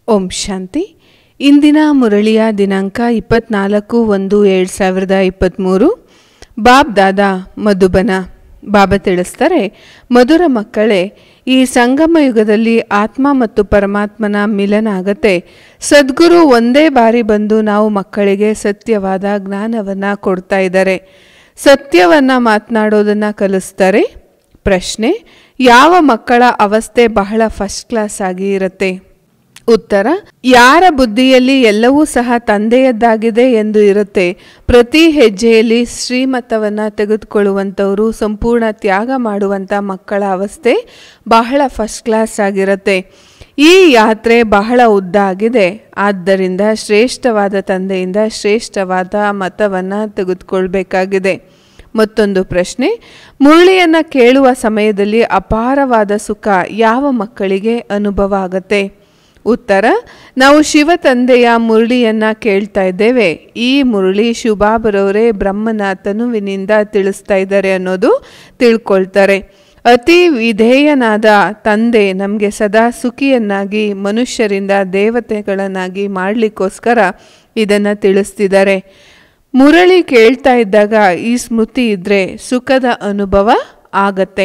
ಓಂ ಶಾಂತಿ ಇಂದಿನ ಮುರಳಿಯ ದಿನಾಂಕ ಇಪ್ಪತ್ನಾಲ್ಕು ಒಂದು ಎರಡು ಸಾವಿರದ ಇಪ್ಪತ್ತ್ಮೂರು ಬಾಬ್ ದಾದಾ ಮಧುಬನ ಬಾಬಾ ತಿಳಿಸ್ತಾರೆ ಮಧುರ ಮಕ್ಕಳೇ ಈ ಸಂಗಮ ಯುಗದಲ್ಲಿ ಆತ್ಮ ಮತ್ತು ಪರಮಾತ್ಮನ ಮಿಲನ ಆಗತ್ತೆ ಸದ್ಗುರು ಒಂದೇ ಬಾರಿ ಬಂದು ನಾವು ಮಕ್ಕಳಿಗೆ ಸತ್ಯವಾದ ಜ್ಞಾನವನ್ನು ಕೊಡ್ತಾ ಇದ್ದಾರೆ ಸತ್ಯವನ್ನು ಮಾತನಾಡೋದನ್ನು ಕಲಿಸ್ತಾರೆ ಪ್ರಶ್ನೆ ಯಾವ ಮಕ್ಕಳ ಅವಸ್ಥೆ ಬಹಳ ಫಸ್ಟ್ ಕ್ಲಾಸ್ ಆಗಿ ಇರುತ್ತೆ ಉತ್ತರ ಯಾರ ಬುದ್ಧಿಯಲ್ಲಿ ಎಲ್ಲವೂ ಸಹ ತಂದೆಯದ್ದಾಗಿದೆ ಎಂದು ಇರುತ್ತೆ ಪ್ರತಿ ಹೆಜ್ಜೆಯಲ್ಲಿ ಶ್ರೀಮತವನ್ನು ತೆಗೆದುಕೊಳ್ಳುವಂಥವರು ಸಂಪೂರ್ಣ ತ್ಯಾಗ ಮಾಡುವಂಥ ಮಕ್ಕಳ ಅವಸ್ಥೆ ಬಹಳ ಫಸ್ಟ್ ಕ್ಲಾಸ್ ಆಗಿರುತ್ತೆ ಈ ಯಾತ್ರೆ ಬಹಳ ಉದ್ದ ಆಗಿದೆ ಆದ್ದರಿಂದ ಶ್ರೇಷ್ಠವಾದ ತಂದೆಯಿಂದ ಶ್ರೇಷ್ಠವಾದ ಮತವನ್ನು ತೆಗೆದುಕೊಳ್ಬೇಕಾಗಿದೆ ಮತ್ತೊಂದು ಪ್ರಶ್ನೆ ಮುರಳಿಯನ್ನು ಕೇಳುವ ಸಮಯದಲ್ಲಿ ಅಪಾರವಾದ ಸುಖ ಯಾವ ಮಕ್ಕಳಿಗೆ ಅನುಭವ ಆಗತ್ತೆ ಉತ್ತರ ನಾವು ಶಿವ ತಂದೆಯ ಮುರಳಿಯನ್ನ ಕೇಳ್ತಾ ಇದ್ದೇವೆ ಈ ಮುರಳಿ ಶಿವಬಾಬರವರೇ ಬ್ರಹ್ಮನ ತನುವಿನಿಂದ ತಿಳಿಸ್ತಾ ಇದ್ದಾರೆ ಅನ್ನೋದು ತಿಳ್ಕೊಳ್ತಾರೆ ಅತಿ ವಿಧೇಯನಾದ ತಂದೆ ನಮಗೆ ಸದಾ ಸುಖಿಯನ್ನಾಗಿ ಮನುಷ್ಯರಿಂದ ದೇವತೆಗಳನ್ನಾಗಿ ಮಾಡಲಿಕ್ಕೋಸ್ಕರ ಇದನ್ನು ತಿಳಿಸ್ತಿದ್ದಾರೆ ಮುರಳಿ ಕೇಳ್ತಾ ಇದ್ದಾಗ ಈ ಸ್ಮೃತಿ ಇದ್ರೆ ಸುಖದ ಅನುಭವ ಆಗತ್ತೆ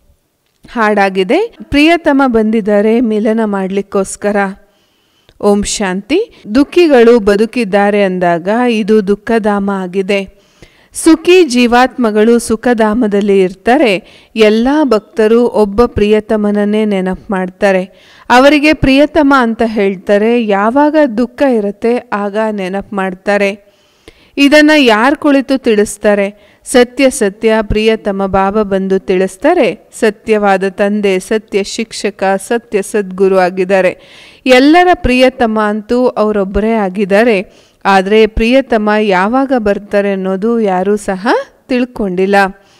ಹಾಡಾಗಿದೆ ಪ್ರಿಯತಮ ಬಂದಿದ್ದಾರೆ ಮಿಲನ ಮಾಡಲಿಕ್ಕೋಸ್ಕರ ಓಂ ಶಾಂತಿ ದುಃಖಿಗಳು ಬದುಕಿದ್ದಾರೆ ಅಂದಾಗ ಇದು ದುಃಖಧಾಮ ಆಗಿದೆ ಸುಖಿ ಜೀವಾತ್ಮಗಳು ಸುಖಧಾಮದಲ್ಲಿ ಇರ್ತಾರೆ ಎಲ್ಲ ಭಕ್ತರು ಒಬ್ಬ ಪ್ರಿಯತಮನನ್ನೇ ನೆನಪು ಮಾಡ್ತಾರೆ ಅವರಿಗೆ ಪ್ರಿಯತಮ ಅಂತ ಹೇಳ್ತಾರೆ ಯಾವಾಗ ದುಃಖ ಇರುತ್ತೆ ಆಗ ನೆನಪು ಮಾಡ್ತಾರೆ ಇದನ್ನು ಯಾರು ಕುಳಿತು ತಿಳಿಸ್ತಾರೆ ಸತ್ಯ ಸತ್ಯ ಪ್ರಿಯತಮ ಬಾಬಾ ಬಂದು ತಿಳಿಸ್ತಾರೆ ಸತ್ಯವಾದ ತಂದೆ ಸತ್ಯ ಶಿಕ್ಷಕ ಸತ್ಯ ಸದ್ಗುರು ಆಗಿದ್ದಾರೆ ಎಲ್ಲರ ಪ್ರಿಯತಮ ಅಂತೂ ಅವರೊಬ್ಬರೇ ಆಗಿದ್ದಾರೆ ಆದರೆ ಪ್ರಿಯತಮ ಯಾವಾಗ ಬರ್ತಾರೆ ಅನ್ನೋದು ಯಾರೂ ಸಹ ತಿಳ್ಕೊಂಡಿಲ್ಲ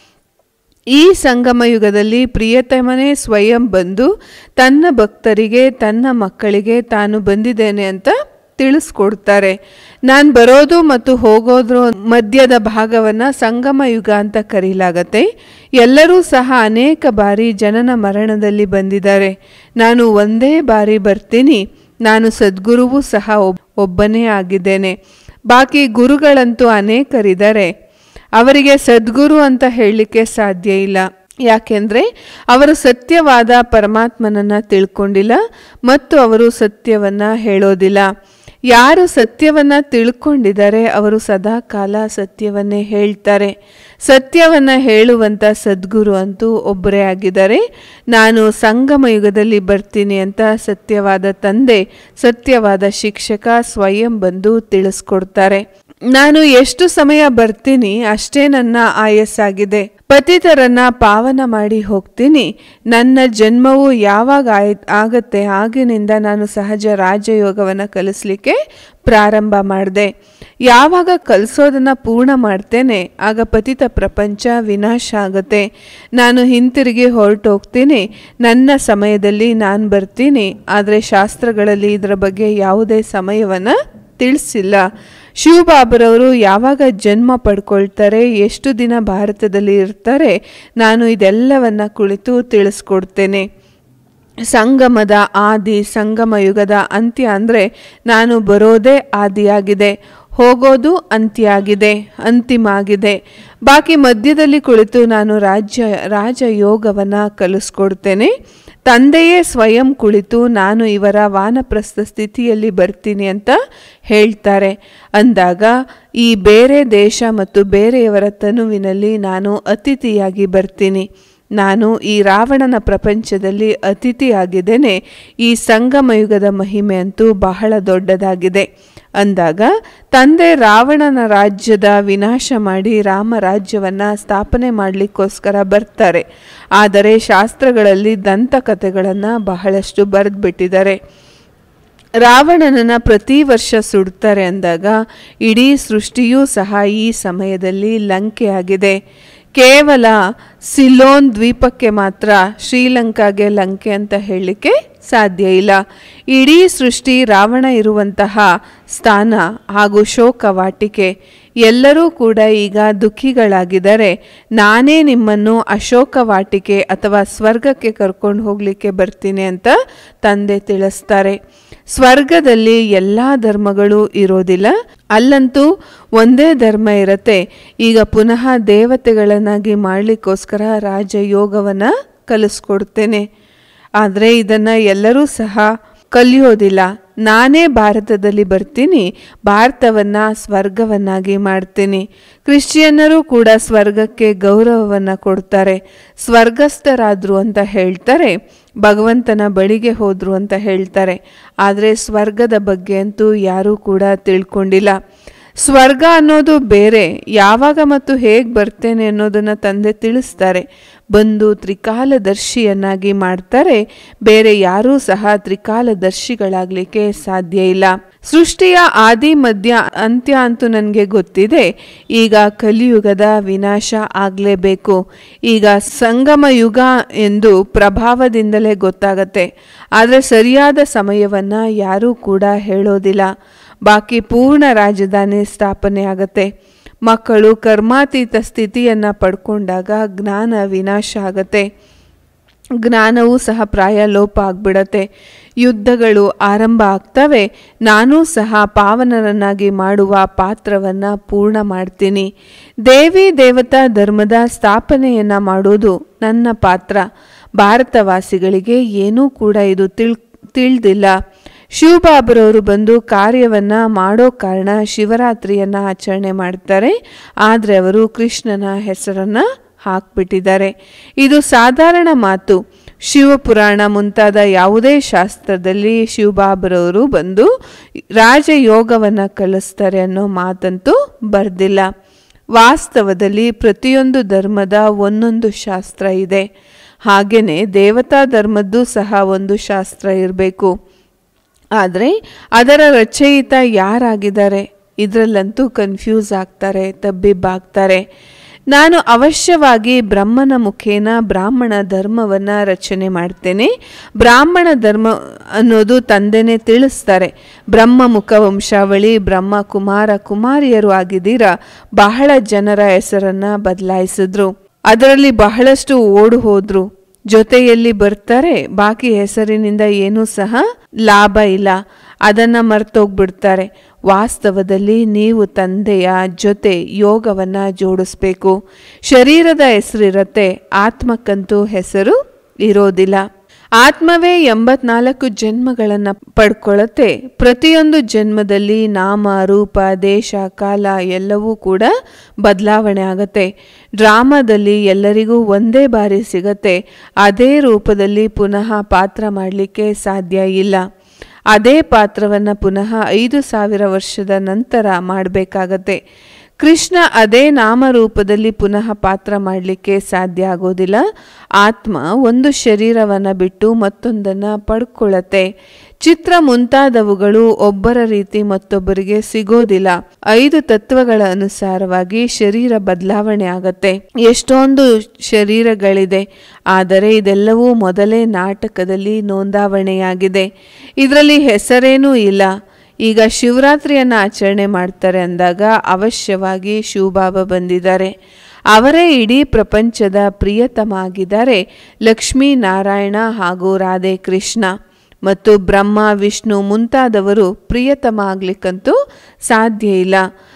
ಈ ಸಂಗಮ ಯುಗದಲ್ಲಿ ಪ್ರಿಯತಮನೇ ಸ್ವಯಂ ಬಂದು ತನ್ನ ಭಕ್ತರಿಗೆ ತನ್ನ ಮಕ್ಕಳಿಗೆ ತಾನು ಬಂದಿದ್ದೇನೆ ಅಂತ ತಿಳಿಸ್ಕೊಡ್ತಾರೆ ನಾನು ಬರೋದು ಮತ್ತು ಹೋಗೋದ್ರ ಮಧ್ಯದ ಭಾಗವನ್ನು ಸಂಗಮ ಯುಗ ಅಂತ ಕರೀಲಾಗತ್ತೆ ಎಲ್ಲರೂ ಸಹ ಅನೇಕ ಬಾರಿ ಜನನ ಮರಣದಲ್ಲಿ ಬಂದಿದ್ದಾರೆ ನಾನು ಒಂದೇ ಬಾರಿ ಬರ್ತೀನಿ ನಾನು ಸದ್ಗುರುವೂ ಸಹ ಒಬ್ಬನೇ ಆಗಿದ್ದೇನೆ ಬಾಕಿ ಗುರುಗಳಂತೂ ಅನೇಕರಿದ್ದಾರೆ ಅವರಿಗೆ ಸದ್ಗುರು ಅಂತ ಹೇಳಲಿಕ್ಕೆ ಸಾಧ್ಯ ಇಲ್ಲ ಯಾಕೆಂದರೆ ಅವರು ಸತ್ಯವಾದ ಪರಮಾತ್ಮನನ್ನು ತಿಳ್ಕೊಂಡಿಲ್ಲ ಮತ್ತು ಅವರು ಸತ್ಯವನ್ನು ಹೇಳೋದಿಲ್ಲ ಯಾರು ಸತ್ಯವನ್ನು ತಿಳ್ಕೊಂಡಿದ್ದಾರೆ ಅವರು ಸದಾ ಕಾಲ ಸತ್ಯವನ್ನೇ ಹೇಳ್ತಾರೆ ಸತ್ಯವನ್ನು ಹೇಳುವಂಥ ಸದ್ಗುರು ಅಂತೂ ಒಬ್ಬರೇ ಆಗಿದ್ದಾರೆ ನಾನು ಸಂಗಮ ಯುಗದಲ್ಲಿ ಬರ್ತೀನಿ ಅಂತ ಸತ್ಯವಾದ ತಂದೆ ಸತ್ಯವಾದ ಶಿಕ್ಷಕ ಸ್ವಯಂ ಬಂದು ತಿಳಿಸ್ಕೊಡ್ತಾರೆ ನಾನು ಎಷ್ಟು ಸಮಯ ಬರ್ತೀನಿ ಅಷ್ಟೇ ನನ್ನ ಆಯಸ್ಸಾಗಿದೆ ಪತಿತರನ್ನ ಪಾವನ ಮಾಡಿ ಹೋಗ್ತೀನಿ ನನ್ನ ಜನ್ಮವು ಯಾವಾಗ ಆಯ್ ಆಗತ್ತೆ ಆಗಿನಿಂದ ನಾನು ಸಹಜ ರಾಜಯೋಗವನ್ನು ಕಲಿಸ್ಲಿಕ್ಕೆ ಪ್ರಾರಂಭ ಮಾಡಿದೆ ಯಾವಾಗ ಕಲಿಸೋದನ್ನು ಪೂರ್ಣ ಮಾಡ್ತೇನೆ ಆಗ ಪತಿತ ಪ್ರಪಂಚ ವಿನಾಶ ಆಗತ್ತೆ ನಾನು ಹಿಂತಿರುಗಿ ಹೊರಟೋಗ್ತೀನಿ ನನ್ನ ಸಮಯದಲ್ಲಿ ನಾನು ಬರ್ತೀನಿ ಆದರೆ ಶಾಸ್ತ್ರಗಳಲ್ಲಿ ಇದರ ಬಗ್ಗೆ ಯಾವುದೇ ಸಮಯವನ್ನು ತಿಳಿಸಿಲ್ಲ ಶಿವಬಾಬರವರು ಯಾವಾಗ ಜನ್ಮ ಪಡ್ಕೊಳ್ತಾರೆ ಎಷ್ಟು ದಿನ ಭಾರತದಲ್ಲಿ ಇರ್ತಾರೆ ನಾನು ಇದೆಲ್ಲವನ್ನ ಕುಳಿತು ತಿಳಿಸ್ಕೊಡ್ತೇನೆ ಸಂಗಮದ ಆದಿ ಸಂಗಮ ಯುಗದ ಅಂತ್ಯ ಅಂದರೆ ನಾನು ಬರೋದೇ ಆದಿಯಾಗಿದೆ ಹೋಗೋದು ಅಂತ್ಯ ಆಗಿದೆ ಅಂತಿಮ ಆಗಿದೆ ಬಾಕಿ ಮಧ್ಯದಲ್ಲಿ ಕುಳಿತು ನಾನು ರಾಜ್ಯ ರಾಜಯೋಗವನ್ನು ಕಲಿಸ್ಕೊಡ್ತೇನೆ ತಂದೆಯೇ ಸ್ವಯಂ ಕುಳಿತು ನಾನು ಇವರ ವಾನಪ್ರಸ್ಥ ಸ್ಥಿತಿಯಲ್ಲಿ ಬರ್ತೀನಿ ಅಂತ ಹೇಳ್ತಾರೆ ಅಂದಾಗ ಈ ಬೇರೆ ದೇಶ ಮತ್ತು ಬೇರೆಯವರ ತನುವಿನಲ್ಲಿ ನಾನು ಅತಿಥಿಯಾಗಿ ಬರ್ತೀನಿ ನಾನು ಈ ರಾವಣನ ಪ್ರಪಂಚದಲ್ಲಿ ಅತಿಥಿಯಾಗಿದ್ದೇನೆ ಈ ಸಂಗಮ ಯುಗದ ಮಹಿಮೆ ಅಂತೂ ಬಹಳ ದೊಡ್ಡದಾಗಿದೆ ಅಂದಾಗ ತಂದೆ ರಾವಣನ ರಾಜ್ಯದ ವಿನಾಶ ಮಾಡಿ ರಾಮ ರಾಜ್ಯವನ್ನು ಸ್ಥಾಪನೆ ಮಾಡಲಿಕ್ಕೋಸ್ಕರ ಬರ್ತಾರೆ ಆದರೆ ಶಾಸ್ತ್ರಗಳಲ್ಲಿ ದಂತಕಥೆಗಳನ್ನು ಬಹಳಷ್ಟು ಬರೆದ್ಬಿಟ್ಟಿದ್ದಾರೆ ರಾವಣನನ್ನು ಪ್ರತಿ ವರ್ಷ ಸುಡ್ತಾರೆ ಅಂದಾಗ ಇಡೀ ಸೃಷ್ಟಿಯೂ ಸಹ ಈ ಸಮಯದಲ್ಲಿ ಲಂಕೆಯಾಗಿದೆ ಕೇವಲ ಸಿಲೋನ್ ದ್ವೀಪಕ್ಕೆ ಮಾತ್ರ ಶ್ರೀಲಂಕಾಗೆ ಲಂಕೆ ಅಂತ ಹೇಳಲಿಕ್ಕೆ ಸಾಧ್ಯ ಇಲ್ಲ ಇಡೀ ಸೃಷ್ಟಿ ರಾವಣ ಇರುವಂತಹ ಸ್ಥಾನ ಹಾಗೂ ಶೋಕವಾಟಿಕೆ ಎಲ್ಲರೂ ಕೂಡ ಈಗ ದುಃಖಿಗಳಾಗಿದ್ದಾರೆ ನಾನೇ ನಿಮ್ಮನ್ನು ಅಶೋಕ ವಾಟಿಕೆ ಅಥವಾ ಸ್ವರ್ಗಕ್ಕೆ ಕರ್ಕೊಂಡು ಹೋಗಲಿಕ್ಕೆ ಬರ್ತೀನಿ ಅಂತ ತಂದೆ ತಿಳಿಸ್ತಾರೆ ಸ್ವರ್ಗದಲ್ಲಿ ಎಲ್ಲ ಧರ್ಮಗಳು ಇರೋದಿಲ್ಲ ಅಲ್ಲಂತೂ ಒಂದೇ ಧರ್ಮ ಇರತ್ತೆ ಈಗ ಪುನಃ ದೇವತೆಗಳನ್ನಾಗಿ ಮಾಡಲಿಕ್ಕೋಸ್ಕರ ರಾಜಯೋಗವನ್ನು ಕಲಿಸ್ಕೊಡ್ತೇನೆ ಆದರೆ ಇದನ್ನು ಎಲ್ಲರೂ ಸಹ ಕಲಿಯೋದಿಲ್ಲ ನಾನೇ ಭಾರತದಲ್ಲಿ ಬರ್ತೀನಿ ಭಾರತವನ್ನು ಸ್ವರ್ಗವನ್ನಾಗಿ ಮಾಡ್ತೀನಿ ಕ್ರಿಶ್ಚಿಯನ್ನರು ಕೂಡ ಸ್ವರ್ಗಕ್ಕೆ ಗೌರವವನ್ನು ಕೊಡ್ತಾರೆ ಸ್ವರ್ಗಸ್ಥರಾದರು ಅಂತ ಹೇಳ್ತಾರೆ ಭಗವಂತನ ಬಳಿಗೆ ಹೋದರು ಅಂತ ಹೇಳ್ತಾರೆ ಆದರೆ ಸ್ವರ್ಗದ ಬಗ್ಗೆ ಅಂತೂ ಯಾರೂ ಕೂಡ ತಿಳ್ಕೊಂಡಿಲ್ಲ ಸ್ವರ್ಗ ಅನ್ನೋದು ಬೇರೆ ಯಾವಾಗ ಮತ್ತು ಹೇಗೆ ಬರ್ತೇನೆ ಅನ್ನೋದನ್ನು ತಂದೆ ತಿಳಿಸ್ತಾರೆ ಬಂದು ತ್ರಿಕಾಲದರ್ಶಿಯನ್ನಾಗಿ ಮಾಡ್ತಾರೆ ಬೇರೆ ಯಾರೂ ಸಹ ತ್ರಿಕಾಲದರ್ಶಿಗಳಾಗಲಿಕ್ಕೆ ಸಾಧ್ಯ ಇಲ್ಲ ಸೃಷ್ಟಿಯ ಆದಿ ಮಧ್ಯ ಅಂತ್ಯ ಅಂತೂ ನನಗೆ ಗೊತ್ತಿದೆ ಈಗ ಕಲಿಯುಗದ ವಿನಾಶ ಆಗಲೇಬೇಕು ಈಗ ಸಂಗಮ ಯುಗ ಎಂದು ಪ್ರಭಾವದಿಂದಲೇ ಗೊತ್ತಾಗತ್ತೆ ಆದರೆ ಸರಿಯಾದ ಸಮಯವನ್ನು ಯಾರೂ ಕೂಡ ಹೇಳೋದಿಲ್ಲ ಬಾಕಿ ಪೂರ್ಣ ರಾಜಧಾನಿ ಸ್ಥಾಪನೆ ಆಗತ್ತೆ ಮಕ್ಕಳು ಕರ್ಮಾತೀತ ಸ್ಥಿತಿಯನ್ನು ಪಡ್ಕೊಂಡಾಗ ಜ್ಞಾನ ವಿನಾಶ ಆಗತ್ತೆ ಜ್ಞಾನವೂ ಸಹ ಪ್ರಾಯ ಲೋಪ ಆಗ್ಬಿಡತ್ತೆ ಯುದ್ಧಗಳು ಆರಂಭ ಆಗ್ತವೆ ನಾನೂ ಸಹ ಪಾವನರನ್ನಾಗಿ ಮಾಡುವ ಪಾತ್ರವನ್ನು ಪೂರ್ಣ ಮಾಡ್ತೀನಿ ದೇವಿ ದೇವತಾ ಧರ್ಮದ ಸ್ಥಾಪನೆಯನ್ನು ಮಾಡೋದು ನನ್ನ ಪಾತ್ರ ಭಾರತವಾಸಿಗಳಿಗೆ ಏನೂ ಕೂಡ ಇದು ತಿಳ್ ತಿಳಿದಿಲ್ಲ ಶಿವಬಾಬರವರು ಬಂದು ಕಾರ್ಯವನ್ನು ಮಾಡೋ ಕಾರಣ ಶಿವರಾತ್ರಿಯನ್ನು ಆಚರಣೆ ಮಾಡ್ತಾರೆ ಆದರೆ ಅವರು ಕೃಷ್ಣನ ಹೆಸರನ್ನು ಹಾಕ್ಬಿಟ್ಟಿದ್ದಾರೆ ಇದು ಸಾಧಾರಣ ಮಾತು ಶಿವಪುರಾಣ ಮುಂತಾದ ಯಾವುದೇ ಶಾಸ್ತ್ರದಲ್ಲಿ ಶಿವಬಾಬರವರು ಬಂದು ರಾಜಯೋಗವನ್ನು ಕಲಿಸ್ತಾರೆ ಅನ್ನೋ ಮಾತಂತೂ ಬರ್ದಿಲ್ಲ ವಾಸ್ತವದಲ್ಲಿ ಪ್ರತಿಯೊಂದು ಧರ್ಮದ ಒಂದೊಂದು ಶಾಸ್ತ್ರ ಇದೆ ಹಾಗೆಯೇ ದೇವತಾ ಧರ್ಮದ್ದು ಸಹ ಒಂದು ಶಾಸ್ತ್ರ ಇರಬೇಕು ಆದರೆ ಅದರ ರಚಯಿತ ಯಾರಾಗಿದ್ದಾರೆ ಇದರಲ್ಲಂತೂ ಕನ್ಫ್ಯೂಸ್ ಆಗ್ತಾರೆ ತಬ್ಬಿಬ್ಬಾಗ್ತಾರೆ ನಾನು ಅವಶ್ಯವಾಗಿ ಬ್ರಹ್ಮನ ಮುಖೇನ ಬ್ರಾಹ್ಮಣ ಧರ್ಮವನ್ನು ರಚನೆ ಮಾಡ್ತೇನೆ ಬ್ರಾಹ್ಮಣ ಧರ್ಮ ಅನ್ನೋದು ತಂದೆನೇ ತಿಳಿಸ್ತಾರೆ ಬ್ರಹ್ಮ ಮುಖ ವಂಶಾವಳಿ ಬ್ರಹ್ಮ ಕುಮಾರ ಕುಮಾರಿಯರು ಆಗಿದ್ದೀರ ಬಹಳ ಜನರ ಹೆಸರನ್ನು ಬದಲಾಯಿಸಿದ್ರು ಅದರಲ್ಲಿ ಬಹಳಷ್ಟು ಓಡು ಹೋದ್ರು ಜೊತೆಯಲ್ಲಿ ಬರ್ತಾರೆ ಬಾಕಿ ಹೆಸರಿನಿಂದ ಏನೂ ಸಹ ಲಾಭ ಇಲ್ಲ ಅದನ್ನು ಮರ್ತೋಗ್ಬಿಡ್ತಾರೆ ವಾಸ್ತವದಲ್ಲಿ ನೀವು ತಂದೆಯ ಜೊತೆ ಯೋಗವನ್ನು ಜೋಡಿಸ್ಬೇಕು ಶರೀರದ ಹೆಸರಿರತ್ತೆ ಆತ್ಮಕ್ಕಂತೂ ಹೆಸರು ಇರೋದಿಲ್ಲ ಆತ್ಮವೇ ಎಂಬತ್ನಾಲ್ಕು ಜನ್ಮಗಳನ್ನು ಪಡ್ಕೊಳ್ಳುತ್ತೆ ಪ್ರತಿಯೊಂದು ಜನ್ಮದಲ್ಲಿ ನಾಮ ರೂಪ ದೇಶ ಕಾಲ ಎಲ್ಲವೂ ಕೂಡ ಬದಲಾವಣೆ ಆಗತ್ತೆ ಡ್ರಾಮಾದಲ್ಲಿ ಎಲ್ಲರಿಗೂ ಒಂದೇ ಬಾರಿ ಸಿಗತ್ತೆ ಅದೇ ರೂಪದಲ್ಲಿ ಪುನಃ ಪಾತ್ರ ಮಾಡಲಿಕ್ಕೆ ಸಾಧ್ಯ ಇಲ್ಲ ಅದೇ ಪಾತ್ರವನ್ನು ಪುನಃ ಐದು ಸಾವಿರ ವರ್ಷದ ನಂತರ ಮಾಡಬೇಕಾಗತ್ತೆ ಕೃಷ್ಣ ಅದೇ ನಾಮರೂಪದಲ್ಲಿ ಪುನಃ ಪಾತ್ರ ಮಾಡಲಿಕ್ಕೆ ಸಾಧ್ಯ ಆಗೋದಿಲ್ಲ ಆತ್ಮ ಒಂದು ಶರೀರವನ್ನು ಬಿಟ್ಟು ಮತ್ತೊಂದನ್ನು ಪಡ್ಕೊಳ್ಳತ್ತೆ ಚಿತ್ರ ಮುಂತಾದವುಗಳು ಒಬ್ಬರ ರೀತಿ ಮತ್ತೊಬ್ಬರಿಗೆ ಸಿಗೋದಿಲ್ಲ ಐದು ತತ್ವಗಳ ಅನುಸಾರವಾಗಿ ಶರೀರ ಬದಲಾವಣೆ ಆಗತ್ತೆ ಎಷ್ಟೊಂದು ಶರೀರಗಳಿದೆ ಆದರೆ ಇದೆಲ್ಲವೂ ಮೊದಲೇ ನಾಟಕದಲ್ಲಿ ನೋಂದಾವಣೆಯಾಗಿದೆ ಇದರಲ್ಲಿ ಹೆಸರೇನೂ ಇಲ್ಲ ಈಗ ಶಿವರಾತ್ರಿಯನ್ನು ಆಚರಣೆ ಮಾಡ್ತಾರೆ ಅಂದಾಗ ಅವಶ್ಯವಾಗಿ ಶಿವಬಾಬಾ ಬಂದಿದ್ದಾರೆ ಅವರೇ ಇಡೀ ಪ್ರಪಂಚದ ಪ್ರಿಯತಮ ಆಗಿದ್ದಾರೆ ಲಕ್ಷ್ಮೀ ನಾರಾಯಣ ಹಾಗೂ ರಾಧೆ ಕೃಷ್ಣ ಮತ್ತು ಬ್ರಹ್ಮ ವಿಷ್ಣು ಮುಂತಾದವರು ಪ್ರಿಯತಮ ಆಗ್ಲಿಕ್ಕಂತೂ ಸಾಧ್ಯ ಇಲ್ಲ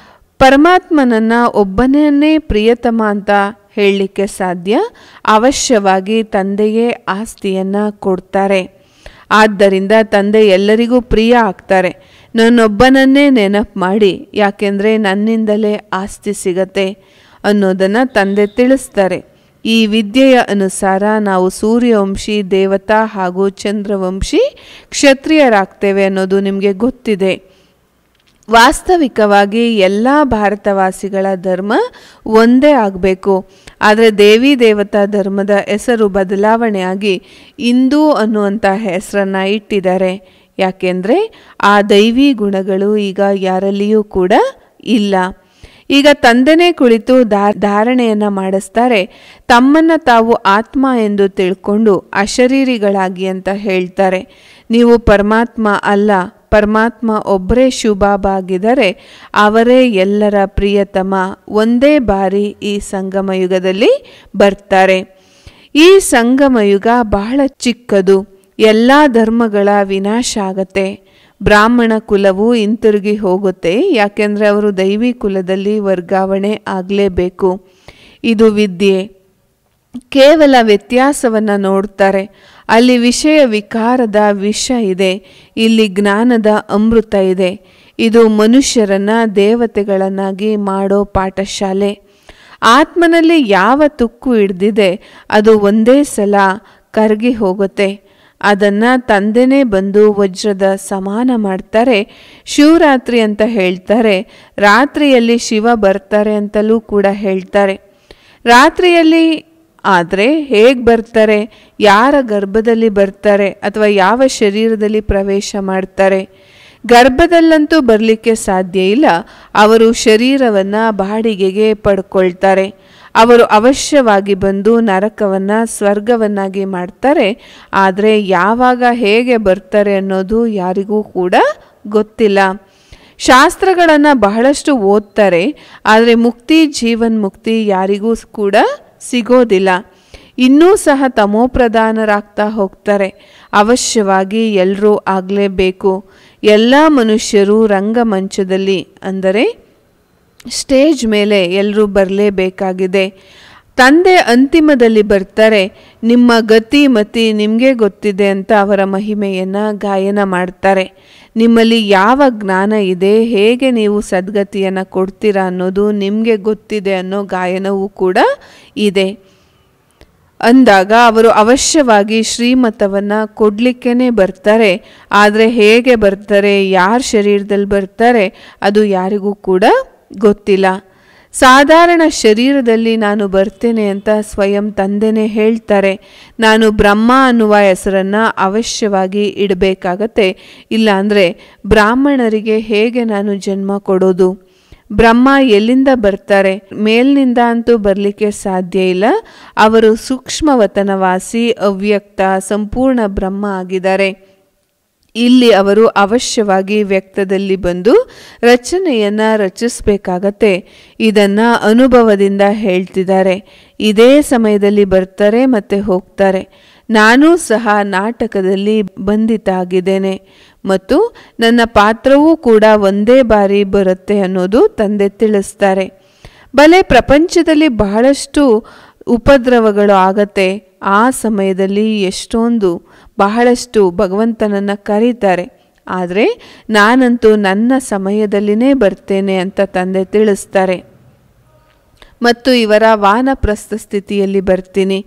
ಪರಮಾತ್ಮನನ್ನ ಒಬ್ಬನನ್ನೇ ಪ್ರಿಯತಮ ಅಂತ ಹೇಳಲಿಕ್ಕೆ ಸಾಧ್ಯ ಅವಶ್ಯವಾಗಿ ತಂದೆಯೇ ಆಸ್ತಿಯನ್ನು ಕೊಡ್ತಾರೆ ಆದ್ದರಿಂದ ತಂದೆ ಎಲ್ಲರಿಗೂ ಪ್ರಿಯ ಆಗ್ತಾರೆ ನನ್ನೊಬ್ಬನನ್ನೇ ನೆನಪು ಮಾಡಿ ಯಾಕೆಂದರೆ ನನ್ನಿಂದಲೇ ಆಸ್ತಿ ಸಿಗತ್ತೆ ಅನ್ನೋದನ್ನು ತಂದೆ ತಿಳಿಸ್ತಾರೆ ಈ ವಿದ್ಯೆಯ ಅನುಸಾರ ನಾವು ಸೂರ್ಯವಂಶಿ ದೇವತಾ ಹಾಗೂ ಚಂದ್ರವಂಶಿ ಕ್ಷತ್ರಿಯರಾಗ್ತೇವೆ ಅನ್ನೋದು ನಿಮಗೆ ಗೊತ್ತಿದೆ ವಾಸ್ತವಿಕವಾಗಿ ಎಲ್ಲ ಭಾರತವಾಸಿಗಳ ಧರ್ಮ ಒಂದೇ ಆಗಬೇಕು ಆದರೆ ದೇವಿ ದೇವತಾ ಧರ್ಮದ ಹೆಸರು ಬದಲಾವಣೆಯಾಗಿ ಹಿಂದೂ ಅನ್ನುವಂಥ ಹೆಸರನ್ನು ಇಟ್ಟಿದ್ದಾರೆ ಯಾಕೆಂದರೆ ಆ ದೈವಿ ಗುಣಗಳು ಈಗ ಯಾರಲ್ಲಿಯೂ ಕೂಡ ಇಲ್ಲ ಈಗ ತಂದೆನೇ ಕುಳಿತು ಧಾರಣೆಯನ್ನು ಮಾಡಿಸ್ತಾರೆ ತಮ್ಮನ್ನು ತಾವು ಆತ್ಮ ಎಂದು ತಿಳ್ಕೊಂಡು ಅಶರೀರಿಗಳಾಗಿ ಅಂತ ಹೇಳ್ತಾರೆ ನೀವು ಪರಮಾತ್ಮ ಅಲ್ಲ ಪರಮಾತ್ಮ ಒಬ್ಬರೇ ಶಿವಬಾಬಾ ಆಗಿದ್ದಾರೆ ಅವರೇ ಎಲ್ಲರ ಪ್ರಿಯತಮ ಒಂದೇ ಬಾರಿ ಈ ಸಂಗಮ ಯುಗದಲ್ಲಿ ಬರ್ತಾರೆ ಈ ಸಂಗಮ ಯುಗ ಬಹಳ ಚಿಕ್ಕದು ಎಲ್ಲ ಧರ್ಮಗಳ ವಿನಾಶ ಆಗತ್ತೆ ಬ್ರಾಹ್ಮಣ ಕುಲವು ಹಿಂತಿರುಗಿ ಹೋಗುತ್ತೆ ಯಾಕೆಂದರೆ ಅವರು ದೈವಿ ಕುಲದಲ್ಲಿ ವರ್ಗಾವಣೆ ಆಗಲೇಬೇಕು ಇದು ವಿದ್ಯೆ ಕೇವಲ ವ್ಯತ್ಯಾಸವನ್ನು ನೋಡ್ತಾರೆ ಅಲ್ಲಿ ವಿಷಯ ವಿಕಾರದ ವಿಷ ಇದೆ ಇಲ್ಲಿ ಜ್ಞಾನದ ಅಮೃತ ಇದೆ ಇದು ಮನುಷ್ಯರನ್ನ ದೇವತೆಗಳನ್ನಾಗಿ ಮಾಡೋ ಪಾಠಶಾಲೆ ಆತ್ಮನಲ್ಲಿ ಯಾವ ತುಕ್ಕು ಹಿಡ್ದಿದೆ ಅದು ಒಂದೇ ಸಲ ಕರಗಿ ಹೋಗುತ್ತೆ ಅದನ್ನು ತಂದೆನೇ ಬಂದು ವಜ್ರದ ಸಮಾನ ಮಾಡ್ತಾರೆ ಶಿವರಾತ್ರಿ ಅಂತ ಹೇಳ್ತಾರೆ ರಾತ್ರಿಯಲ್ಲಿ ಶಿವ ಬರ್ತಾರೆ ಅಂತಲೂ ಕೂಡ ಹೇಳ್ತಾರೆ ರಾತ್ರಿಯಲ್ಲಿ ಆದರೆ ಹೇಗೆ ಬರ್ತಾರೆ ಯಾರ ಗರ್ಭದಲ್ಲಿ ಬರ್ತಾರೆ ಅಥವಾ ಯಾವ ಶರೀರದಲ್ಲಿ ಪ್ರವೇಶ ಮಾಡ್ತಾರೆ ಗರ್ಭದಲ್ಲಂತೂ ಬರಲಿಕ್ಕೆ ಸಾಧ್ಯ ಇಲ್ಲ ಅವರು ಶರೀರವನ್ನು ಬಾಡಿಗೆಗೆ ಪಡ್ಕೊಳ್ತಾರೆ ಅವರು ಅವಶ್ಯವಾಗಿ ಬಂದು ನರಕವನ್ನು ಸ್ವರ್ಗವನ್ನಾಗಿ ಮಾಡ್ತಾರೆ ಆದರೆ ಯಾವಾಗ ಹೇಗೆ ಬರ್ತಾರೆ ಅನ್ನೋದು ಯಾರಿಗೂ ಕೂಡ ಗೊತ್ತಿಲ್ಲ ಶಾಸ್ತ್ರಗಳನ್ನು ಬಹಳಷ್ಟು ಓದ್ತಾರೆ ಆದರೆ ಮುಕ್ತಿ ಜೀವನ್ ಮುಕ್ತಿ ಯಾರಿಗೂ ಕೂಡ ಸಿಗೋದಿಲ್ಲ ಇನ್ನೂ ಸಹ ತಮೋಪ್ರಧಾನರಾಗ್ತಾ ಹೋಗ್ತಾರೆ ಅವಶ್ಯವಾಗಿ ಎಲ್ಲರೂ ಆಗಲೇಬೇಕು ಎಲ್ಲ ಮನುಷ್ಯರು ರಂಗಮಂಚದಲ್ಲಿ ಅಂದರೆ ಸ್ಟೇಜ್ ಮೇಲೆ ಎಲ್ಲರೂ ಬರಲೇಬೇಕಾಗಿದೆ ತಂದೆ ಅಂತಿಮದಲ್ಲಿ ಬರ್ತಾರೆ ನಿಮ್ಮ ಗತಿ ಮತಿ ನಿಮಗೆ ಗೊತ್ತಿದೆ ಅಂತ ಅವರ ಮಹಿಮೆಯನ್ನು ಗಾಯನ ಮಾಡ್ತಾರೆ ನಿಮ್ಮಲ್ಲಿ ಯಾವ ಜ್ಞಾನ ಇದೆ ಹೇಗೆ ನೀವು ಸದ್ಗತಿಯನ್ನು ಕೊಡ್ತೀರಾ ಅನ್ನೋದು ನಿಮಗೆ ಗೊತ್ತಿದೆ ಅನ್ನೋ ಗಾಯನವೂ ಕೂಡ ಇದೆ ಅಂದಾಗ ಅವರು ಅವಶ್ಯವಾಗಿ ಶ್ರೀಮತವನ್ನು ಕೊಡಲಿಕ್ಕೇ ಬರ್ತಾರೆ ಆದರೆ ಹೇಗೆ ಬರ್ತಾರೆ ಯಾರ ಶರೀರದಲ್ಲಿ ಬರ್ತಾರೆ ಅದು ಯಾರಿಗೂ ಕೂಡ ಗೊತ್ತಿಲ್ಲ ಸಾಧಾರಣ ಶರೀರದಲ್ಲಿ ನಾನು ಬರ್ತೇನೆ ಅಂತ ಸ್ವಯಂ ತಂದೆನೇ ಹೇಳ್ತಾರೆ ನಾನು ಬ್ರಹ್ಮ ಅನ್ನುವ ಹೆಸರನ್ನು ಅವಶ್ಯವಾಗಿ ಇಡಬೇಕಾಗತ್ತೆ ಇಲ್ಲಾಂದರೆ ಬ್ರಾಹ್ಮಣರಿಗೆ ಹೇಗೆ ನಾನು ಜನ್ಮ ಕೊಡೋದು ಬ್ರಹ್ಮ ಎಲ್ಲಿಂದ ಬರ್ತಾರೆ ಮೇಲಿನಿಂದ ಅಂತೂ ಬರಲಿಕ್ಕೆ ಸಾಧ್ಯ ಇಲ್ಲ ಅವರು ಸೂಕ್ಷ್ಮವತನವಾಸಿ ಅವ್ಯಕ್ತ ಸಂಪೂರ್ಣ ಬ್ರಹ್ಮ ಆಗಿದ್ದಾರೆ ಇಲ್ಲಿ ಅವರು ಅವಶ್ಯವಾಗಿ ವ್ಯಕ್ತದಲ್ಲಿ ಬಂದು ರಚನೆಯನ್ನು ರಚಿಸಬೇಕಾಗತ್ತೆ ಇದನ್ನು ಅನುಭವದಿಂದ ಹೇಳ್ತಿದ್ದಾರೆ ಇದೇ ಸಮಯದಲ್ಲಿ ಬರ್ತಾರೆ ಮತ್ತು ಹೋಗ್ತಾರೆ ನಾನೂ ಸಹ ನಾಟಕದಲ್ಲಿ ಬಂಧಿತ ಆಗಿದ್ದೇನೆ ಮತ್ತು ನನ್ನ ಪಾತ್ರವೂ ಕೂಡ ಒಂದೇ ಬಾರಿ ಬರುತ್ತೆ ಅನ್ನೋದು ತಂದೆ ತಿಳಿಸ್ತಾರೆ ಬಲೆ ಪ್ರಪಂಚದಲ್ಲಿ ಬಹಳಷ್ಟು ಉಪದ್ರವಗಳು ಆಗತ್ತೆ ಆ ಸಮಯದಲ್ಲಿ ಎಷ್ಟೊಂದು ಬಹಳಷ್ಟು ಭಗವಂತನನ್ನು ಕರೀತಾರೆ ಆದರೆ ನಾನಂತೂ ನನ್ನ ಸಮಯದಲ್ಲಿನೇ ಬರ್ತೇನೆ ಅಂತ ತಂದೆ ತಿಳಿಸ್ತಾರೆ ಮತ್ತು ಇವರ ವಾನಪ್ರಸ್ಥ ಸ್ಥಿತಿಯಲ್ಲಿ ಬರ್ತೀನಿ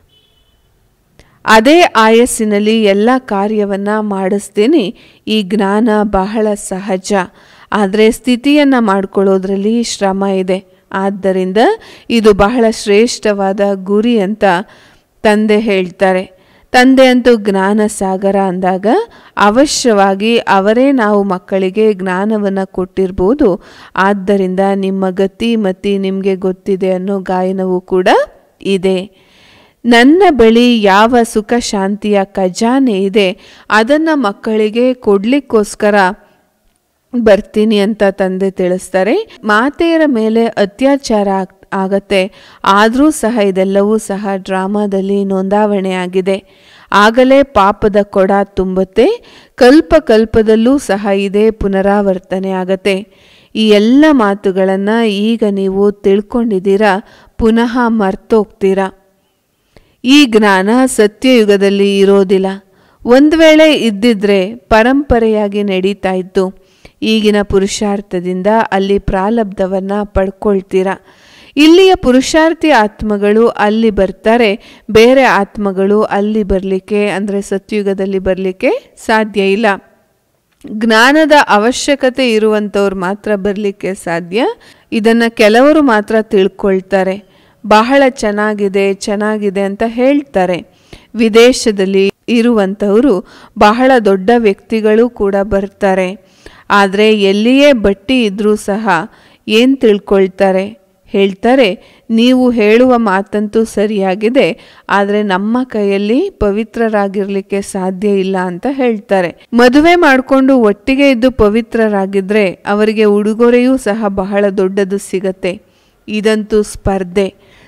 ಅದೇ ಆಯಸ್ಸಿನಲ್ಲಿ ಎಲ್ಲ ಕಾರ್ಯವನ್ನು ಮಾಡಿಸ್ತೀನಿ ಈ ಜ್ಞಾನ ಬಹಳ ಸಹಜ ಆದರೆ ಸ್ಥಿತಿಯನ್ನು ಮಾಡ್ಕೊಳ್ಳೋದ್ರಲ್ಲಿ ಶ್ರಮ ಇದೆ ಆದ್ದರಿಂದ ಇದು ಬಹಳ ಶ್ರೇಷ್ಠವಾದ ಗುರಿ ಅಂತ ತಂದೆ ಹೇಳ್ತಾರೆ ತಂದೆ ಅಂತೂ ಜ್ಞಾನ ಸಾಗರ ಅಂದಾಗ ಅವಶ್ಯವಾಗಿ ಅವರೇ ನಾವು ಮಕ್ಕಳಿಗೆ ಜ್ಞಾನವನ್ನು ಕೊಟ್ಟಿರ್ಬೋದು ಆದ್ದರಿಂದ ನಿಮ್ಮ ಗತಿ ಮತಿ ನಿಮಗೆ ಗೊತ್ತಿದೆ ಅನ್ನೋ ಗಾಯನವೂ ಕೂಡ ಇದೆ ನನ್ನ ಬಳಿ ಯಾವ ಸುಖ ಶಾಂತಿಯ ಖಜಾನೆ ಇದೆ ಅದನ್ನು ಮಕ್ಕಳಿಗೆ ಕೊಡ್ಲಿಕ್ಕೋಸ್ಕರ ಬರ್ತೀನಿ ಅಂತ ತಂದೆ ತಿಳಿಸ್ತಾರೆ ಮಾತೆಯರ ಮೇಲೆ ಅತ್ಯಾಚಾರ ಆಗ್ ಆಗತ್ತೆ ಆದರೂ ಸಹ ಇದೆಲ್ಲವೂ ಸಹ ಡ್ರಾಮಾದಲ್ಲಿ ನೋಂದಾವಣೆ ಆಗಿದೆ ಆಗಲೇ ಪಾಪದ ಕೊಡ ತುಂಬುತ್ತೆ ಕಲ್ಪ ಕಲ್ಪದಲ್ಲೂ ಸಹ ಇದೇ ಪುನರಾವರ್ತನೆ ಆಗತ್ತೆ ಈ ಎಲ್ಲ ಮಾತುಗಳನ್ನು ಈಗ ನೀವು ತಿಳ್ಕೊಂಡಿದ್ದೀರಾ ಪುನಃ ಮರ್ತೋಗ್ತೀರಾ ಈ ಜ್ಞಾನ ಸತ್ಯಯುಗದಲ್ಲಿ ಇರೋದಿಲ್ಲ ಒಂದು ವೇಳೆ ಇದ್ದಿದ್ರೆ ಪರಂಪರೆಯಾಗಿ ನಡೀತಾ ಇತ್ತು ಈಗಿನ ಪುರುಷಾರ್ಥದಿಂದ ಅಲ್ಲಿ ಪ್ರಾಲಬ್ಧವನ್ನು ಪಡ್ಕೊಳ್ತೀರಾ ಇಲ್ಲಿಯ ಪುರುಷಾರ್ಥಿ ಆತ್ಮಗಳು ಅಲ್ಲಿ ಬರ್ತಾರೆ ಬೇರೆ ಆತ್ಮಗಳು ಅಲ್ಲಿ ಬರಲಿಕ್ಕೆ ಅಂದರೆ ಸತ್ಯುಗದಲ್ಲಿ ಬರಲಿಕ್ಕೆ ಸಾಧ್ಯ ಇಲ್ಲ ಜ್ಞಾನದ ಅವಶ್ಯಕತೆ ಇರುವಂಥವ್ರು ಮಾತ್ರ ಬರಲಿಕ್ಕೆ ಸಾಧ್ಯ ಇದನ್ನು ಕೆಲವರು ಮಾತ್ರ ತಿಳ್ಕೊಳ್ತಾರೆ ಬಹಳ ಚೆನ್ನಾಗಿದೆ ಚೆನ್ನಾಗಿದೆ ಅಂತ ಹೇಳ್ತಾರೆ ವಿದೇಶದಲ್ಲಿ ಇರುವಂಥವರು ಬಹಳ ದೊಡ್ಡ ವ್ಯಕ್ತಿಗಳು ಕೂಡ ಬರ್ತಾರೆ ಆದರೆ ಎಲ್ಲಿಯೇ ಬಟ್ಟಿ ಇದ್ರೂ ಸಹ ಏನು ತಿಳ್ಕೊಳ್ತಾರೆ ಹೇಳ್ತಾರೆ ನೀವು ಹೇಳುವ ಮಾತಂತೂ ಸರಿಯಾಗಿದೆ ಆದರೆ ನಮ್ಮ ಕೈಯಲ್ಲಿ ಪವಿತ್ರರಾಗಿರ್ಲಿಕ್ಕೆ ಸಾಧ್ಯ ಇಲ್ಲ ಅಂತ ಹೇಳ್ತಾರೆ ಮದುವೆ ಮಾಡಿಕೊಂಡು ಒಟ್ಟಿಗೆ ಇದ್ದು ಪವಿತ್ರರಾಗಿದ್ರೆ ಅವರಿಗೆ ಉಡುಗೊರೆಯೂ ಸಹ ಬಹಳ ದೊಡ್ಡದು ಸಿಗತ್ತೆ ಇದಂತೂ ಸ್ಪರ್ಧೆ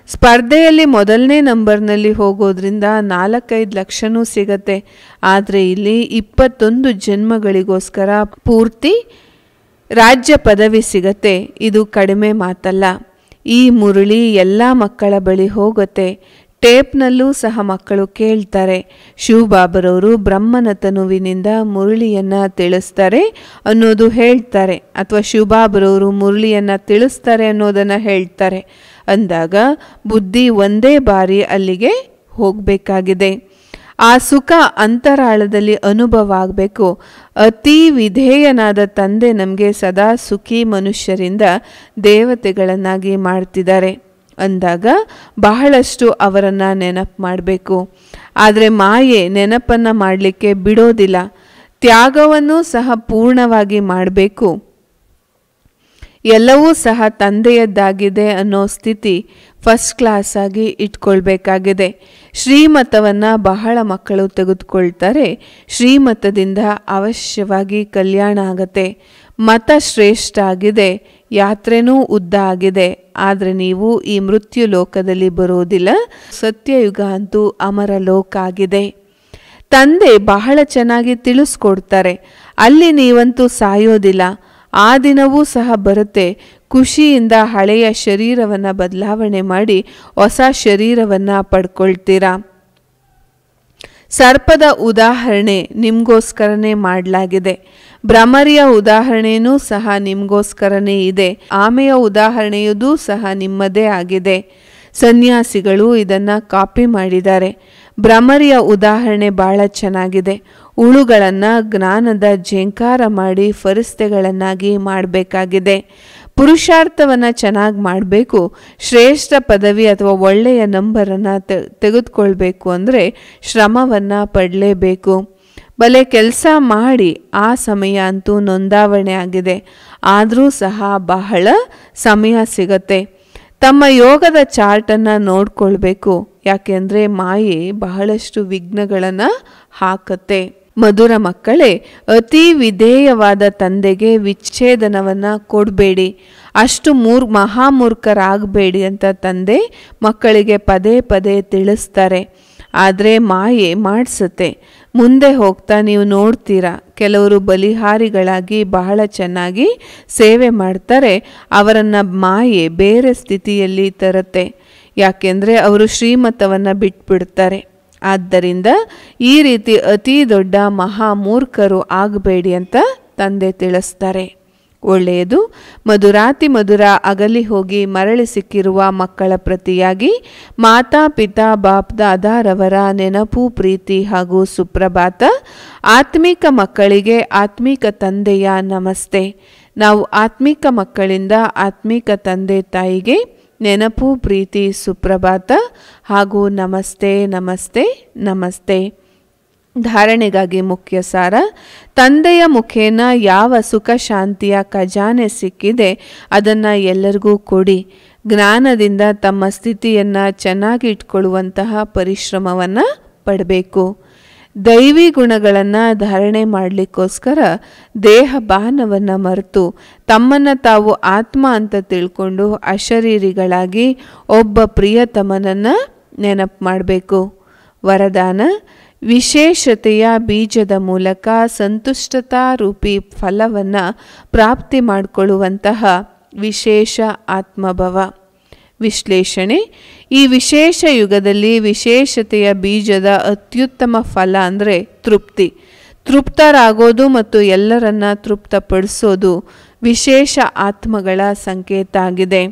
ಸ್ಪರ್ಧೆಯಲ್ಲಿ ಮೊದಲನೇ ನಂಬರ್ನಲ್ಲಿ ಹೋಗೋದ್ರಿಂದ ನಾಲ್ಕೈದು ಲಕ್ಷನೂ ಸಿಗತ್ತೆ ಆದರೆ ಇಲ್ಲಿ ಇಪ್ಪತ್ತೊಂದು ಜನ್ಮಗಳಿಗೋಸ್ಕರ ಪೂರ್ತಿ ರಾಜ್ಯ ಪದವಿ ಸಿಗತ್ತೆ ಇದು ಕಡಿಮೆ ಮಾತಲ್ಲ ಈ ಮುರುಳಿ ಎಲ್ಲ ಮಕ್ಕಳ ಬಳಿ ಹೋಗುತ್ತೆ ಟೇಪ್ನಲ್ಲೂ ಸಹ ಮಕ್ಕಳು ಕೇಳ್ತಾರೆ ಶಿವಬಾಬರವರು ಬ್ರಹ್ಮನ ತನುವಿನಿಂದ ಮುರುಳಿಯನ್ನು ತಿಳಿಸ್ತಾರೆ ಅನ್ನೋದು ಹೇಳ್ತಾರೆ ಅಥವಾ ಶಿವಬಾಬರವರು ಮುರುಳಿಯನ್ನು ತಿಳಿಸ್ತಾರೆ ಅನ್ನೋದನ್ನು ಹೇಳ್ತಾರೆ ಅಂದಾಗ ಬುದ್ಧಿ ಒಂದೇ ಬಾರಿ ಅಲ್ಲಿಗೆ ಹೋಗಬೇಕಾಗಿದೆ ಆ ಸುಖ ಅಂತರಾಳದಲ್ಲಿ ಅನುಭವ ಆಗಬೇಕು ಅತಿ ವಿಧೇಯನಾದ ತಂದೆ ನಮಗೆ ಸದಾ ಸುಖಿ ಮನುಷ್ಯರಿಂದ ದೇವತೆಗಳನ್ನಾಗಿ ಮಾಡ್ತಿದ್ದಾರೆ ಅಂದಾಗ ಬಹಳಷ್ಟು ಅವರನ್ನು ನೆನಪು ಮಾಡಬೇಕು ಆದರೆ ಮಾಯೆ ನೆನಪನ್ನು ಮಾಡಲಿಕ್ಕೆ ಬಿಡೋದಿಲ್ಲ ತ್ಯಾಗವನ್ನು ಸಹ ಪೂರ್ಣವಾಗಿ ಮಾಡಬೇಕು ಎಲ್ಲವೂ ಸಹ ತಂದೆಯದ್ದಾಗಿದೆ ಅನ್ನೋ ಸ್ಥಿತಿ ಫಸ್ಟ್ ಕ್ಲಾಸ್ ಆಗಿ ಇಟ್ಕೊಳ್ಬೇಕಾಗಿದೆ ಶ್ರೀಮತವನ್ನು ಬಹಳ ಮಕ್ಕಳು ತೆಗೆದುಕೊಳ್ತಾರೆ ಶ್ರೀಮತದಿಂದ ಅವಶ್ಯವಾಗಿ ಕಲ್ಯಾಣ ಆಗತ್ತೆ ಮತ ಶ್ರೇಷ್ಠ ಆಗಿದೆ ಯಾತ್ರೆನೂ ಉದ್ದ ಆಗಿದೆ ಆದರೆ ನೀವು ಈ ಮೃತ್ಯು ಲೋಕದಲ್ಲಿ ಬರೋದಿಲ್ಲ ಸತ್ಯಯುಗ ಅಂತೂ ಅಮರ ಲೋಕ ಆಗಿದೆ ತಂದೆ ಬಹಳ ಚೆನ್ನಾಗಿ ತಿಳಿಸ್ಕೊಡ್ತಾರೆ ಅಲ್ಲಿ ನೀವಂತೂ ಸಾಯೋದಿಲ್ಲ ಆ ದಿನವೂ ಸಹ ಬರುತ್ತೆ ಖುಷಿಯಿಂದ ಹಳೆಯ ಶರೀರವನ್ನು ಬದಲಾವಣೆ ಮಾಡಿ ಹೊಸ ಶರೀರವನ್ನು ಪಡ್ಕೊಳ್ತೀರಾ ಸರ್ಪದ ಉದಾಹರಣೆ ನಿಮಗೋಸ್ಕರನೇ ಮಾಡಲಾಗಿದೆ ಭ್ರಮರಿಯ ಉದಾಹರಣೆಯೂ ಸಹ ನಿಮಗೋಸ್ಕರನೇ ಇದೆ ಆಮೆಯ ಉದಾಹರಣೆಯುದೂ ಸಹ ನಿಮ್ಮದೇ ಆಗಿದೆ ಸನ್ಯಾಸಿಗಳು ಇದನ್ನು ಕಾಪಿ ಮಾಡಿದ್ದಾರೆ ಭ್ರಮರಿಯ ಉದಾಹರಣೆ ಭಾಳ ಚೆನ್ನಾಗಿದೆ ಉಳುಗಳನ್ನು ಜ್ಞಾನದ ಝೇಂಕಾರ ಮಾಡಿ ಫರಿಸ್ತೆಗಳನ್ನಾಗಿ ಮಾಡಬೇಕಾಗಿದೆ ಪುರುಷಾರ್ಥವನ್ನು ಚೆನ್ನಾಗಿ ಮಾಡಬೇಕು ಶ್ರೇಷ್ಠ ಪದವಿ ಅಥವಾ ಒಳ್ಳೆಯ ನಂಬರನ್ನು ತೆಗೆದುಕೊಳ್ಬೇಕು ಅಂದರೆ ಶ್ರಮವನ್ನು ಪಡಲೇಬೇಕು ಬಲೆ ಕೆಲಸ ಮಾಡಿ ಆ ಸಮಯ ಅಂತೂ ನೋಂದಾವಣೆ ಆಗಿದೆ ಆದರೂ ಸಹ ಬಹಳ ಸಮಯ ಸಿಗತ್ತೆ ತಮ್ಮ ಯೋಗದ ಚಾರ್ಟನ್ನು ನೋಡ್ಕೊಳ್ಬೇಕು ಯಾಕೆಂದರೆ ಮಾಯೆ ಬಹಳಷ್ಟು ವಿಘ್ನಗಳನ್ನು ಹಾಕತ್ತೆ ಮಧುರ ಮಕ್ಕಳೇ ಅತಿ ವಿಧೇಯವಾದ ತಂದೆಗೆ ವಿಚ್ಛೇದನವನ್ನು ಕೊಡಬೇಡಿ ಅಷ್ಟು ಮೂರ್ ಮಹಾಮೂರ್ಖರಾಗಬೇಡಿ ಅಂತ ತಂದೆ ಮಕ್ಕಳಿಗೆ ಪದೇ ಪದೇ ತಿಳಿಸ್ತಾರೆ ಆದರೆ ಮಾಯೆ ಮಾಡಿಸುತ್ತೆ ಮುಂದೆ ಹೋಗ್ತಾ ನೀವು ನೋಡ್ತೀರಾ ಕೆಲವರು ಬಲಿಹಾರಿಗಳಾಗಿ ಬಹಳ ಚೆನ್ನಾಗಿ ಸೇವೆ ಮಾಡ್ತಾರೆ ಅವರನ್ನು ಮಾಯೆ ಬೇರೆ ಸ್ಥಿತಿಯಲ್ಲಿ ತರುತ್ತೆ ಯಾಕೆಂದರೆ ಅವರು ಶ್ರೀಮತವನ್ನು ಬಿಟ್ಬಿಡ್ತಾರೆ ಆದ್ದರಿಂದ ಈ ರೀತಿ ಅತಿ ದೊಡ್ಡ ಮಹಾಮೂರ್ಖರು ಆಗಬೇಡಿ ಅಂತ ತಂದೆ ತಿಳಿಸ್ತಾರೆ ಒಳ್ಳೆಯದು ಮಧುರಾತಿ ಮಧುರ ಅಗಲಿ ಹೋಗಿ ಮರಳಿ ಸಿಕ್ಕಿರುವ ಮಕ್ಕಳ ಪ್ರತಿಯಾಗಿ ಮಾತಾ ಪಿತಾ ಬಾಪ್ ದಾದಾರವರ ನೆನಪು ಪ್ರೀತಿ ಹಾಗೂ ಸುಪ್ರಭಾತ ಆತ್ಮಿಕ ಮಕ್ಕಳಿಗೆ ಆತ್ಮಿಕ ತಂದೆಯ ನಮಸ್ತೆ ನಾವು ಆತ್ಮಿಕ ಮಕ್ಕಳಿಂದ ಆತ್ಮಿಕ ತಂದೆ ತಾಯಿಗೆ ನೆನಪು ಪ್ರೀತಿ ಸುಪ್ರಭಾತ ಹಾಗೂ ನಮಸ್ತೆ ನಮಸ್ತೆ ನಮಸ್ತೆ ಧಾರಣೆಗಾಗಿ ಮುಖ್ಯ ಸಾರ ತಂದೆಯ ಮುಖೇನ ಯಾವ ಸುಖ ಶಾಂತಿಯ ಖಜಾನೆ ಸಿಕ್ಕಿದೆ ಅದನ್ನು ಎಲ್ಲರಿಗೂ ಕೊಡಿ ಜ್ಞಾನದಿಂದ ತಮ್ಮ ಸ್ಥಿತಿಯನ್ನು ಚೆನ್ನಾಗಿ ಇಟ್ಕೊಳ್ಳುವಂತಹ ಪರಿಶ್ರಮವನ್ನು ಪಡಬೇಕು ದೈವಿ ಗುಣಗಳನ್ನು ಧಾರಣೆ ಮಾಡಲಿಕ್ಕೋಸ್ಕರ ದೇಹ ಬಾನವನ್ನು ಮರೆತು ತಮ್ಮನ್ನು ತಾವು ಆತ್ಮ ಅಂತ ತಿಳ್ಕೊಂಡು ಅಶರೀರಿಗಳಾಗಿ ಒಬ್ಬ ಪ್ರಿಯತಮನನ್ನು ನೆನಪು ಮಾಡಬೇಕು ವರದಾನ ವಿಶೇಷತೆಯ ಬೀಜದ ಮೂಲಕ ಸಂತುಷ್ಟತಾ ರೂಪಿ ಫಲವನ್ನು ಪ್ರಾಪ್ತಿ ಮಾಡಿಕೊಳ್ಳುವಂತಹ ವಿಶೇಷ ಆತ್ಮಭವ ವಿಶ್ಲೇಷಣೆ ಈ ವಿಶೇಷ ಯುಗದಲ್ಲಿ ವಿಶೇಷತೆಯ ಬೀಜದ ಅತ್ಯುತ್ತಮ ಫಲ ಅಂದರೆ ತೃಪ್ತಿ ತೃಪ್ತರಾಗೋದು ಮತ್ತು ಎಲ್ಲರನ್ನ ತೃಪ್ತಪಡಿಸೋದು ವಿಶೇಷ ಆತ್ಮಗಳ ಸಂಕೇತ ಆಗಿದೆ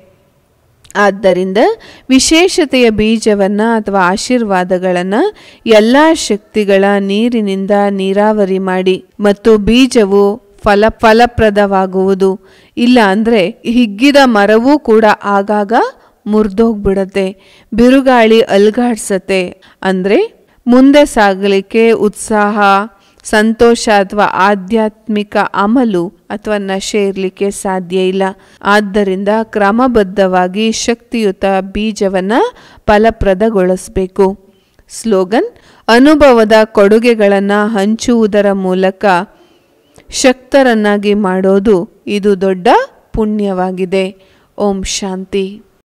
ಆದ್ದರಿಂದ ವಿಶೇಷತೆಯ ಬೀಜವನ್ನು ಅಥವಾ ಆಶೀರ್ವಾದಗಳನ್ನು ಎಲ್ಲ ಶಕ್ತಿಗಳ ನೀರಿನಿಂದ ನೀರಾವರಿ ಮಾಡಿ ಮತ್ತು ಬೀಜವು ಫಲ ಫಲಪ್ರದವಾಗುವುದು ಇಲ್ಲ ಅಂದರೆ ಹಿಗ್ಗಿದ ಮರವೂ ಕೂಡ ಆಗಾಗ ಮುರಿದೋಗ್ಬಿಡತ್ತೆ ಬಿರುಗಾಳಿ ಅಲ್ಗಾಡ್ಸತ್ತೆ ಅಂದರೆ ಮುಂದೆ ಸಾಗಲಿಕ್ಕೆ ಉತ್ಸಾಹ ಸಂತೋಷ ಅಥವಾ ಆಧ್ಯಾತ್ಮಿಕ ಅಮಲು ಅಥವಾ ನಶೆ ಇರಲಿಕ್ಕೆ ಸಾಧ್ಯ ಇಲ್ಲ ಆದ್ದರಿಂದ ಕ್ರಮಬದ್ಧವಾಗಿ ಶಕ್ತಿಯುತ ಬೀಜವನ್ನು ಫಲಪ್ರದಗೊಳಿಸಬೇಕು ಸ್ಲೋಗನ್ ಅನುಭವದ ಕೊಡುಗೆಗಳನ್ನು ಹಂಚುವುದರ ಮೂಲಕ ಶಕ್ತರನ್ನಾಗಿ ಮಾಡೋದು ಇದು ದೊಡ್ಡ ಪುಣ್ಯವಾಗಿದೆ ಓಂ ಶಾಂತಿ